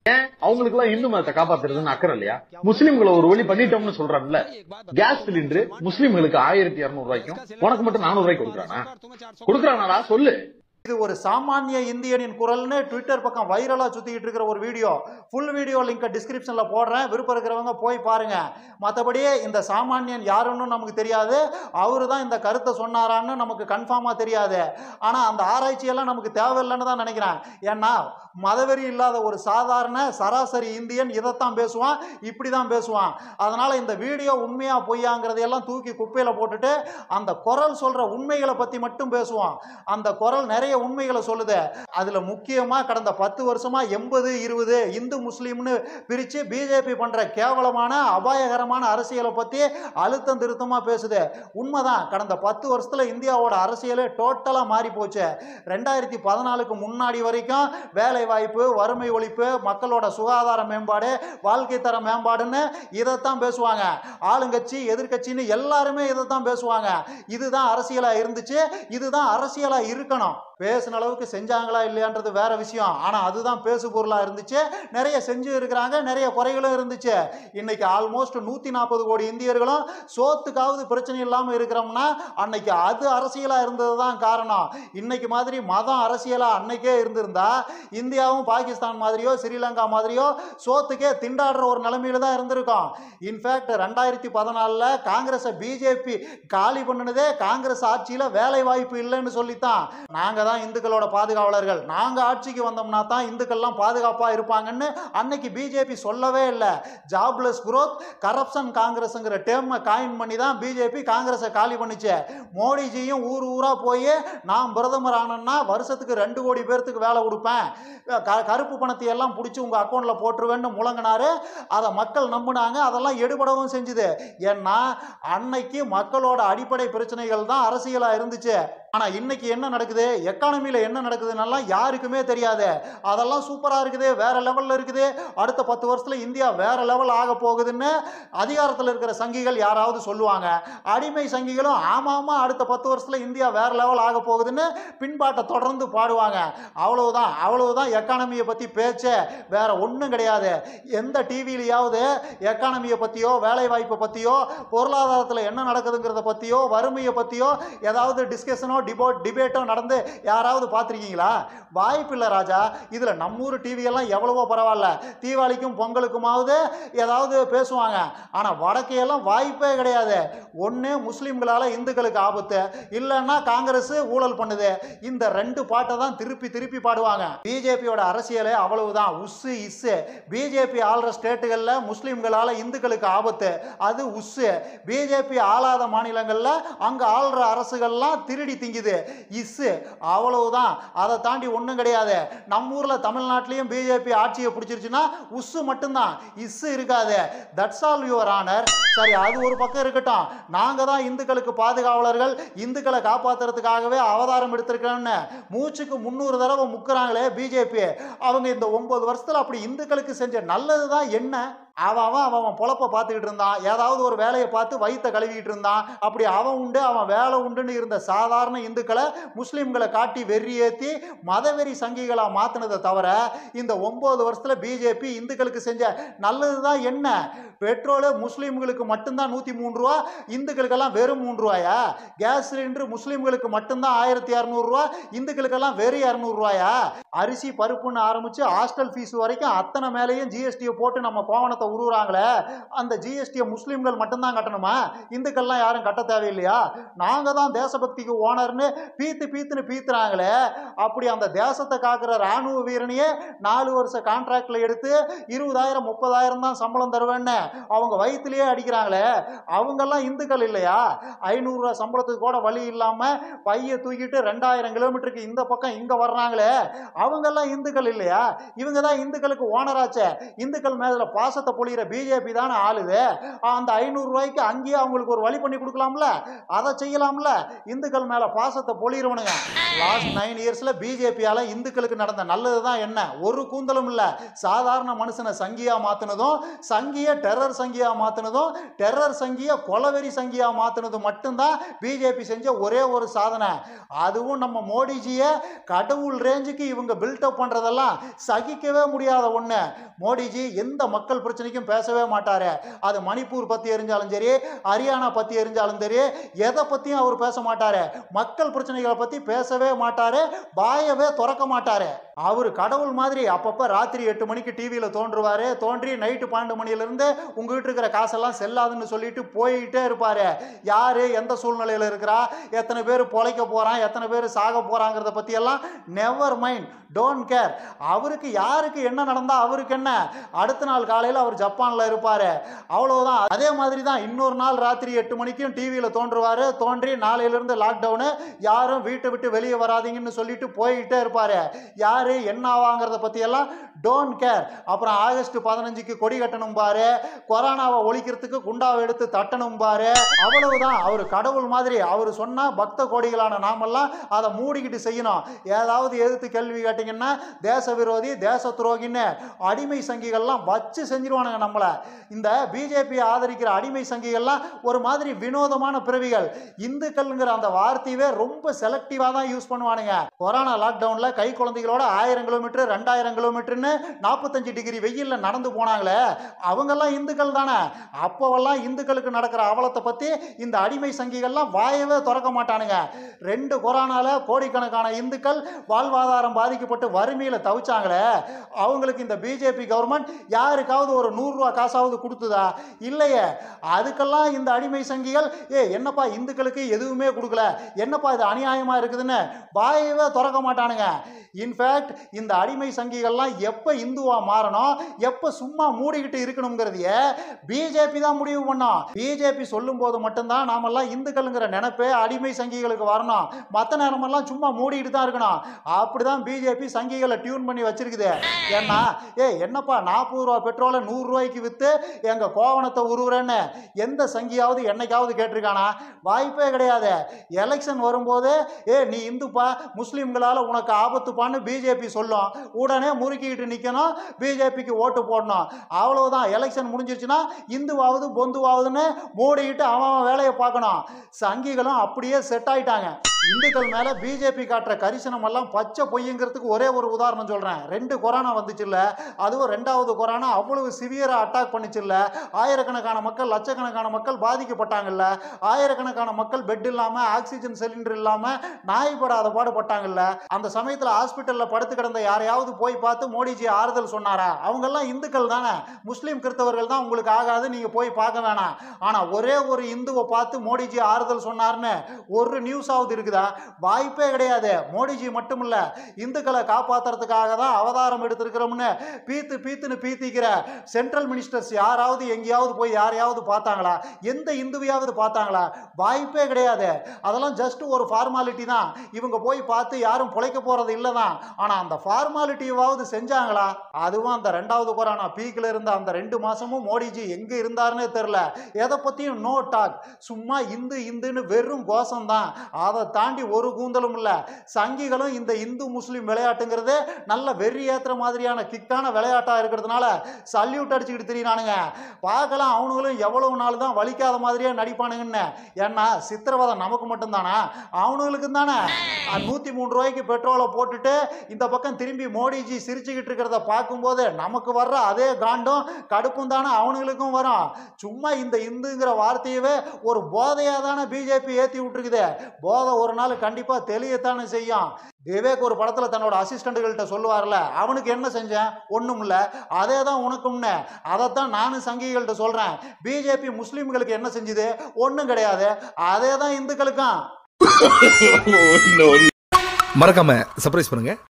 அவங்களுக்கு எல்லாம் இந்து மதத்தை காப்பாத்துறதுன்னு அக்கறை இல்லையா முஸ்லிம்களை ஒரு வழி பண்ணிட்டோம்னு சொல்றான்ல கேஸ் சிலிண்டர் முஸ்லிம்களுக்கு ஆயிரத்தி இருநூறு ரூபாய்க்கும் உனக்கு மட்டும் நானூறு ரூபாய்க்கு கொடுக்குறானா கொடுக்குறானாடா சொல்லு இது ஒரு சாமானிய இந்தியனின் குரல்னு ட்விட்டர் பக்கம் வைரலா சுத்திக்கிட்டு இருக்கிற ஒரு வீடியோ ஃபுல் வீடியோ லிங்க் டிஸ்கிரிப்ஷன்ல போடுறேன் விருப்பம் இருக்கிறவங்க போய் பாருங்க மற்றபடி இந்த சாமானியன் யாருன்னு நமக்கு தெரியாது அவரு தான் இந்த கருத்தை சொன்னாரான்னு நமக்கு கன்ஃபார்மா தெரியாது ஆனா அந்த ஆராய்ச்சியெல்லாம் நமக்கு தேவையில்லைன்னு தான் நினைக்கிறேன் ஏன்னா மதவெறி இல்லாத ஒரு சாதாரண சராசரி இந்தியன் இதைத்தான் பேசுவான் இப்படி தான் பேசுவான் அதனால இந்த வீடியோ உண்மையா பொய்யாங்கிறதையெல்லாம் தூக்கி குப்பையில போட்டுட்டு அந்த குரல் சொல்ற உண்மைகளை பத்தி மட்டும் பேசுவோம் அந்த குரல் நிறைய உண்மைகளை சொல்லுது அதுல முக்கியமா கடந்த பத்து வருஷமா எண்பது இருபது இந்து முஸ்லீம்னு பிரிச்சு பிஜேபி பண்ற கேவலமான அபாயகரமான அரசியலை பத்தி அழுத்தம் திருத்தமா பேசுது உண்மைதான் கடந்த பத்து வருஷத்துல இந்தியாவோட அரசியலே டோட்டலா மாறி போச்சு ரெண்டாயிரத்தி பதினாலுக்கு முன்னாடி வரைக்கும் வேலை வாய்ப்பு வறுமை ஒழிப்பு மக்களோட சுகாதார மேம்பாடு வாழ்க்கை தர மேம்பாடுன்னு இதைத்தான் பேசுவாங்க ஆளுங்கட்சி எதிர்க்கட்சின்னு எல்லாருமே இதைத்தான் பேசுவாங்க இதுதான் அரசியலா இருந்துச்சு இதுதான் அரசியலா இருக்கணும் பேசின அளவுக்கு செஞ்சாங்களா இல்லையான்றது வேற விஷயம் ஆனா அதுதான் பேசு பொருளா இருந்துச்சு நிறைய செஞ்சு இருக்கிறாங்க நிறைய குறைகளும் இருந்துச்சு இன்னைக்கு ஆல்மோஸ்ட் நூத்தி நாற்பது கோடி இந்தியர்களும் சோத்துக்காவது பிரச்சனை இல்லாம இருக்கிறோம்னா அன்னைக்கு அது அரசியலா இருந்தது தான் காரணம் இன்னைக்கு மாதிரி மதம் அரசியலா அன்னைக்கே இருந்திருந்தா இந்தியாவும் பாகிஸ்தான் மாதிரியோ ஸ்ரீலங்கா மாதிரியோ சோத்துக்கே திண்டாடுற ஒரு நிலைமையில தான் இருந்திருக்கும் இன்ஃபேக்ட் ரெண்டாயிரத்தி பதினாலில் காங்கிரஸை பிஜேபி காலி பண்ணினதே காங்கிரஸ் ஆட்சியில் வேலை வாய்ப்பு இல்லைன்னு சொல்லித்தான் நாங்கள் தான் இந்துக்களோட பாதுகாவலர்கள் நாங்கள் ஆட்சிக்கு வந்தோம்னா தான் இந்துக்கள்லாம் பாதுகாப்பாக இருப்பாங்கன்னு அன்னைக்கு பிஜேபி சொல்லவே இல்லை ஜாப்லெஸ் growth கரப்ஷன் காங்கிரஸுங்கிற டேர்மை காயின் பண்ணி தான் பிஜேபி காங்கிரஸை காலி பண்ணுச்சு மோடிஜியும் ஊர் ஊரா போய் நான் பிரதமர் ஆனேன்னா வருஷத்துக்கு ரெண்டு கோடி பேர்த்துக்கு வேலை கொடுப்பேன் க- கருப்பு பணத்தை எல்லாம் பிடிச்சி உங்கள் அக்கௌண்ட்டில் போட்டுருவேன்னு முழங்கினாரு அதை மக்கள் நம்பினாங்க அதெல்லாம் எடுபடவும் செஞ்சுது ஏன்னா அன்னைக்கு மக்களோட அடிப்படை பிரச்சனைகள் தான் அரசியலாக இருந்துச்சு ஆனால் இன்னைக்கு என்ன நடக்குது எக்கானமியில் என்ன நடக்குதுன்னெல்லாம் யாருக்குமே தெரியாது அதெல்லாம் சூப்பராக இருக்குது வேற லெவலில் இருக்குது அடுத்த பத்து வருஷத்தில் இந்தியா வேற லெவல் ஆக போகுதுன்னு அதிகாரத்தில் இருக்கிற சங்கிகள் யாராவது சொல்லுவாங்க அடிமை சங்கிகளும் ஆமாமா அடுத்த பத்து வருஷத்தில் இந்தியா வேற லெவல் ஆக போகுதுன்னு பின்பாட்டை தொடர்ந்து பாடுவாங்க அவ்வளவுதான் அவ்வளவுதான் எக்கானமியை பற்றி பேச்சே வேற ஒன்றும் கிடையாது எந்த டிவிலையாவது எக்கானமியை பற்றியோ வேலை வாய்ப்பை பற்றியோ பொருளாதாரத்தில் என்ன நடக்குதுங்கிறத பற்றியோ வறுமையை பற்றியோ ஏதாவது டிஸ்கஷனோ டிபோ டிபேட்டோ நடந்து யாராவது பார்த்துருக்கீங்களா வாய்ப்பு இல்லை ராஜா இதில் நம்மூர் டிவியெல்லாம் எவ்வளவோ பரவாயில்ல தீபாவளிக்கும் பொங்கலுக்குமாவது ஏதாவது பேசுவாங்க ஆனால் வடக்கையெல்லாம் வாய்ப்பே கிடையாது ஒன்று முஸ்லீம்களால் இந்துக்களுக்கு ஆபத்து இல்லைன்னா காங்கிரஸ் ஊழல் பண்ணுது இந்த ரெண்டு பாட்டை தான் திருப்பி திருப்பி பாடுவாங்க பிஜேபியோட அரசியலே அவ்வளவுதான் உஸ்ஸு இஸ்ஸு பிஜேபி ஆள்ற ஸ்டேட்டுகளில் முஸ்லீம்களால் இந்துக்களுக்கு ஆபத்து அது உஸ்ஸு பிஜேபி ஆளாத மாநிலங்களில் அங்கே ஆள்ற அரசுகள்லாம் திருடி திங்குது இஸ்ஸு அவ்வளவுதான் அதை தாண்டி ஒன்றும் கிடையாது நம்ம ஊரில் தமிழ்நாட்டிலையும் பிஜேபி ஆட்சியை பிடிச்சிருச்சுன்னா உஸ்ஸு மட்டும்தான் இஸ்ஸு இருக்காது தட்ஸ் ஆல் யுவர் ஆனர் சரி அது ஒரு பக்கம் இருக்கட்டும் நாங்கள் தான் இந்துக்களுக்கு பாதுகாவலர்கள் இந்துக்களை காப்பாத்துறதுக்காகவே அவதாரம் எடுத்திருக்கோம்னு மூச்சுக்கு முந்நூறு தடவை முக்குறாங்களே பிஜேபி அவங்க இந்த ஒன்பது வருஷத்துல அப்படி இந்துக்களுக்கு செஞ்ச நல்லது தான் என்ன அவன் அவன் அவன் அவன் பொழப்ப பார்த்துக்கிட்டு இருந்தான் ஏதாவது ஒரு வேலையை பார்த்து வயித்தை கழுவிக்கிட்டு இருந்தான் அப்படி அவன் உண்டு அவன் வேலை உண்டுன்னு இருந்த சாதாரண இந்துக்களை முஸ்லீம்களை காட்டி வெறி ஏற்றி மதவெறி சங்கிகளாக மாற்றினதை தவிர இந்த ஒம்பது வருஷத்துல பிஜேபி இந்துக்களுக்கு செஞ்ச நல்லது தான் என்ன பெட்ரோலு முஸ்லீம்களுக்கு மட்டும்தான் நூற்றி மூணு ரூபா இந்துக்களுக்கெல்லாம் வெறும் மூணு ரூபாயா கேஸ் சிலிண்டர் முஸ்லீம்களுக்கு மட்டும்தான் ஆயிரத்தி இரநூறுவா இந்துக்களுக்கெல்லாம் வெறும் இரநூறுவாயா அரிசி பருப்புன்னு ஆரம்பிச்சு ஹாஸ்டல் ஃபீஸ் வரைக்கும் அத்தனை மேலேயும் ஜிஎஸ்டியை போட்டு நம்ம கோவணத்தை உருவுறாங்களே அந்த ஜிஎஸ்டியை முஸ்லீம்கள் மட்டும்தான் கட்டணுமா இந்துக்கள்லாம் யாரும் கட்ட தேவையில்லையா நாங்கள் தான் தேசபக்திக்கு ஓனர்னு பீத்து பீத்துன்னு பீத்துறாங்களே அப்படி அந்த தேசத்தை காக்கிற ராணுவ வீரனையே நாலு வருஷ கான்ட்ராக்டில் எடுத்து இருபதாயிரம் முப்பதாயிரம் தான் சம்பளம் தருவேன்னு அவங்க வயிற்றுலயே அடிக்கிறாங்களே அவங்கெல்லாம் இந்துக்கள் இல்லையா ஐநூறுரூவா சம்பளத்துக்கு கூட வழி இல்லாமல் பையை தூக்கிட்டு ரெண்டாயிரம் கிலோமீட்டருக்கு இந்த பக்கம் இங்கே வர்றாங்களே அவங்கெல்லாம் இந்துக்கள் இல்லையா இவங்க தான் இந்துக்களுக்கு ஓனராச்சே இந்துக்கள் மேல பாசத்தை பொழியிற பிஜேபி தானே ஆளுது அந்த ஐநூறு ரூபாய்க்கு அங்கேயே அவங்களுக்கு ஒரு வழி பண்ணி கொடுக்கலாம்ல அதை செய்யலாம்ல இந்துக்கள் மேல பாசத்தை பொழியிறவனுங்க லாஸ்ட் நைன் இயர்ஸ்ல பிஜேபியால இந்துக்களுக்கு நடந்த நல்லது தான் என்ன ஒரு கூந்தலும் இல்ல சாதாரண மனுஷனை சங்கியா மாத்துனதும் சங்கிய டெரர் சங்கியா மாத்துனதும் டெரர் சங்கிய கொலவெறி சங்கியா மாத்துனது மட்டும்தான் பிஜேபி செஞ்ச ஒரே ஒரு சாதனை அதுவும் நம்ம மோடிஜியை கடவுள் ரேஞ்சுக்கு இவங்க பில்டப் பண்றதெல்லாம் சகிக்கவே முடியாத ஒண்ணு மோடிஜி எந்த மக்கள் பிரச்சனைக்கும் பேசவே மாட்டாரு அது மணிப்பூர் பத்தி எரிஞ்சாலும் சரி ஹரியானா பத்தி எரிஞ்சாலும் சரி எதை பத்தியும் அவர் பேச மாட்டாரு மக்கள் பிரச்சனைகளை பத்தி பேசவே மாட்டாரு வாயவே திறக்க மாட்டாரு அவர் கடவுள் மாதிரி அப்பப்ப ராத்திரி எட்டு மணிக்கு டிவியில தோன்றுவாரு தோன்றி நைட்டு பன்னெண்டு மணில இருந்து உங்ககிட்ட இருக்கிற காசெல்லாம் செல்லாதுன்னு சொல்லிட்டு போயிட்டே இருப்பாரு யாரு எந்த சூழ்நிலையில இருக்கிறா எத்தனை பேர் பொழைக்க போறான் எத்தனை பேர் சாக போறாங்கிறத பத்தி எல்லாம் நெவர் மைண்ட் டோன்ட் கேர் அவருக்கு யாருக்கு என்ன நடந்தா அவருக்கு என்ன அடுத்த நாள் காலையில் அவர் ஜப்பான்ல இருப்பாரு அவ்வளவுதான் அதே மாதிரி தான் இன்னொரு நாள் ராத்திரி எட்டு மணிக்கும் டிவியில தோன்றுவாரு தோன்றி நாளையிலிருந்து லாக்டவுனு யாரும் வீட்டை விட்டு வெளியே வராதீங்கன்னு சொல்லிட்டு போயிட்டே இருப்பாரு யாரு என்ன ஆவாங்கிறத பத்தி எல்லாம் டோன்ட் கேர் அப்புறம் ஆகஸ்ட் பதினஞ்சுக்கு கொடி கட்டணும் பாரு கொரோனாவை ஒழிக்கிறதுக்கு குண்டாவை எடுத்து தட்டணும் பாரு அவ்வளவுதான் அவர் கடவுள் மாதிரி அவர் சொன்னா பக்த கோடிகளான நாமெல்லாம் அதை மூடிக்கிட்டு செய்யணும் ஏதாவது எதிர்த்து கேள்வி கேட்டீங்கன்னா தேச விரோதி தேச துரோகின்னு அடிமை சங்கிகள்லாம் வச்சு செஞ்சிருவானுங்க நம்மளை இந்த பிஜேபி ஆதரிக்கிற அடிமை சங்கிகள்லாம் ஒரு மாதிரி வினோதமான பிறவிகள் இந்துக்கள்ங்கிற அந்த வார்த்தையவே ரொம்ப செலக்டிவாக தான் யூஸ் பண்ணுவானுங்க கொரோனா லாக்டவுனில் கை குழந்தைகளோட ஆயிரம் கிலோமீட்டர் ரெண்டாயிரம் கிலோமீட்டர்னு நாற்பத்தஞ்சு டிகிரி வெயிலில் நடந்து போனாங்களே அவங்கெல்லாம் இந்துக்கள் தானே அப்போவெல்லாம் இந்துக்களுக்கு நடக்கிற அவலத்தை பற்றி இந்த அடிமை சங்கிகள்லாம் வாயவே திறக்க மாட்டானுங்க ரெண்டு கொரோனால கோடிக்கணக்கான இந்துக்கள் வாழ்வாதாரம் பாதிக்கப்பட்டு வறுமையில் தவிச்சாங்களே அவங்களுக்கு இந்த பிஜேபி கவர்மெண்ட் யாருக்காவது ஒரு நூறுரூவா காசாவது கொடுத்துதா இல்லையே அதுக்கெல்லாம் இந்த அடிமை சங்கிகள் ஏ என்னப்பா இந்துக்களுக்கு எதுவுமே கொடுக்கல என்னப்பா இது அநியாயமாக இருக்குதுன்னு வாயவே திறக்க மாட்டானுங்க இன்ஃபேக்ட் இந்த அடிமை சங்கிகள்லாம் எப்போ இந்துவா மாறணும் எப்போ சும்மா மூடிக்கிட்டு இருக்கணுங்கிறதைய பிஜேபி தான் முடிவு பண்ணோம் பிஜேபி சொல்லும் போது மட்டும்தான் நாமெல்லாம் இந்துக்கள்ங்கிற நினைப்பே அடிமை சங்கிகளுக்கு வரணும் மற்ற நேரமெல்லாம் சும்மா மூடிக்கிட்டு தான் இருக்கணும் அப்படிதான் பிஜேபி சங்கிகளை டியூன் பண்ணி வச்சிருக்குது ஏன்னா ஏ என்னப்பா நாற்பது ரூபா பெட்ரோலை நூறு ரூபாய்க்கு விற்று எங்கள் கோவணத்தை உருவுறேன்னு எந்த சங்கியாவது என்னைக்காவது கேட்டிருக்கானா வாய்ப்பே கிடையாது எலெக்ஷன் வரும்போது ஏ நீ இந்துப்பா முஸ்லீம்களால் உனக்கு ஆபத்துப்பான்னு பிஜேபி சொல்லும் உடனே முறுக்கிக்கிட்டு நிற்கணும் பிஜேபிக்கு ஓட்டு போடணும் அவ்வளவுதான் எலெக்ஷன் முடிஞ்சிருச்சுன்னா இந்துவாவது பொந்துவாவதுன்னு மூடிக்கிட்டு அவன் அவன் வேலையை பார்க்கணும் சங்கிகளும் அப்படியே செட் ஆயிட்டாங்க இந்துக்கள் மேல பிஜேபி காட்டுற கரிசனம் எல்லாம் பச்சை பொய்யுங்கிறதுக்கு ஒரே ஒரு உதாரணம் சொல்றேன் ரெண்டு கொரோனா வந்துச்சுல்ல அதுவும் ரெண்டாவது கொரோனா அவ்வளவு சிவியரா அட்டாக் பண்ணிச்சுல்ல ஆயிரக்கணக்கான மக்கள் லட்சக்கணக்கான மக்கள் பாதிக்கப்பட்டாங்கல்ல ஆயிரக்கணக்கான மக்கள் பெட் இல்லாம ஆக்சிஜன் சிலிண்டர் இல்லாம நாய்படாத பாடுபட்டாங்கல்ல அந்த சமயத்துல ஹாஸ்பிட்டல்ல படுத்து கிடந்த யாரையாவது போய் பார்த்து மோடிஜி ஆறுதல் சொன்னாரா அவங்கெல்லாம் இந்துக்கள் தானே முஸ்லீம் கிறிஸ்தவர்கள் தான் உங்களுக்கு ஆகாது நீங்க போய் பார்க்க வேணாம் ஆனா ஒரே ஒரு இந்துவை பார்த்து மோடிஜி ஆறுதல் சொன்னார்னு ஒரு நியூஸ் ஆகுது இருக்குதா வாய்ப்பே கிடையாது மோடிஜி மட்டும் இல்ல இந்துக்களை காப்பாத்துறதுக்காக தான் அவதாரம் எடுத்திருக்கிறோம்னு பீத்து பீத்துன்னு பீத்திக்கிற சென்ட்ரல் மினிஸ்டர்ஸ் யாராவது எங்கேயாவது போய் யாரையாவது பார்த்தாங்களா எந்த இந்துவையாவது பார்த்தாங்களா வாய்ப்பே கிடையாது அதெல்லாம் ஜஸ்ட் ஒரு ஃபார்மாலிட்டி தான் இவங்க போய் பார்த்து யாரும் பிழைக்க போறது இல்லை தான் ஆனால் அந்த ஃபார்மாலிட்டியாவது செஞ்சாங்களா அதுவும் அந்த ரெண்டாவது கொரோனா பீக்கில் இருந்த அந்த ரெண்டு மாசமும் மோடிஜி எங்க இருந்தாருன்னே தெரில எதை பத்தியும் நோ டாக் சும்மா இந்து இந்துன்னு வெறும் கோஷம் தான் அதை தாண்டி ஒரு கூந்தலும் இல்லை சங்கிகளும் இந்த இந்து முஸ்லீம் விளையாட்டுங்கிறது நல்ல வெறி ஏத்துற மாதிரியான கிக்கான விளையாட்டா இருக்கிறதுனால சல்யூட் அடிச்சுக்கிட்டு திரியினானுங்க பார்க்கலாம் அவனுங்களும் எவ்வளவு நாள் தான் வலிக்காத மாதிரியே நடிப்பானுங்கன்னு ஏன்னா சித்திரவதை நமக்கு மட்டும்தானா அவனுங்களுக்கு தானே நூற்றி மூணு ரூபாய்க்கு பெட்ரோலை போட்டுட்டு இந்த பக்கம் திரும்பி மோடிஜி சிரிச்சுக்கிட்டு இருக்கிறத பார்க்கும்போது நமக்கு வர்ற அதே காண்டும் கடுப்பும் தானே அவனுங்களுக்கும் வரும் சும்மா இந்த இந்துங்கிற வார்த்தையவே ஒரு போதையாக தானே பிஜேபி ஏற்றி விட்டுருக்குது போதை ஒரு நாள் கண்டிப்பாக தெளியத்தானே செய்யும் விவேக் ஒரு படத்தில் தன்னோட அசிஸ்டண்ட்டுகள்கிட்ட சொல்லுவார்ல அவனுக்கு என்ன செஞ்சேன் ஒன்றும் இல்லை அதே தான் உனக்கும்னு அதைத்தான் நானும் சங்கிகள்கிட்ட சொல்கிறேன் பிஜேபி முஸ்லீம்களுக்கு என்ன செஞ்சுது ஒன்றும் கிடையாது அதே தான் இந்துக்களுக்கும் மறக்காம சர்ப்ரைஸ் பண்ணுங்க